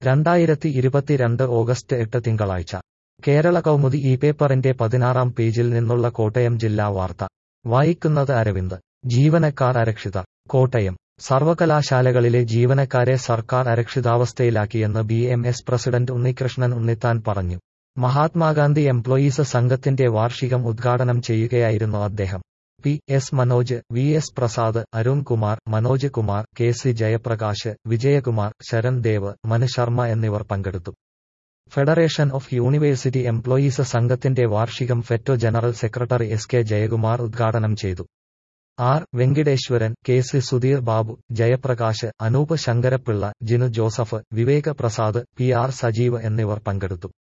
രണ്ടായിരത്തി ഇരുപത്തിരണ്ട് ഓഗസ്റ്റ് എട്ട് തിങ്കളാഴ്ച കേരള കൗമുദി ഈ പേപ്പറിന്റെ പതിനാറാം പേജിൽ നിന്നുള്ള കോട്ടയം ജില്ലാ വാർത്ത വായിക്കുന്നത് അരവിന്ദ് ജീവനക്കാർ അരക്ഷിതർ കോട്ടയം സർവകലാശാലകളിലെ ജീവനക്കാരെ സർക്കാർ അരക്ഷിതാവസ്ഥയിലാക്കിയെന്ന് B M S president Unnikrishnan Unnithan പറഞ്ഞു മഹാത്മാഗാന്ധി എംപ്ലോയീസ് സംഘത്തിന്റെ വാർഷികം ഉദ്ഘാടനം ചെയ്യുകയായിരുന്നു അദ്ദേഹം P S Manoj V S Prasad Arun Kumar Manoj Kumar K C Jayaprakash Vijayakumar Sharan Dev Manu Sharma എന്നിവർ പങ്കെടുത്തു ഫെഡറേഷൻ ഓഫ് യൂണിവേഴ്സിറ്റി എംപ്ലോയീസ് സംഘത്തിന്റെ വാർഷികം FETO general secretary S K Jayakumar ഉദ്ഘാടനം ചെയ്തു R Venkateswaran K C Sudheer Babu Jayaprakash Anoop Sankarapillai Jinu Joseph Viveka Prasad P R Sajeev എന്നിവർ പങ്കെടുത്തു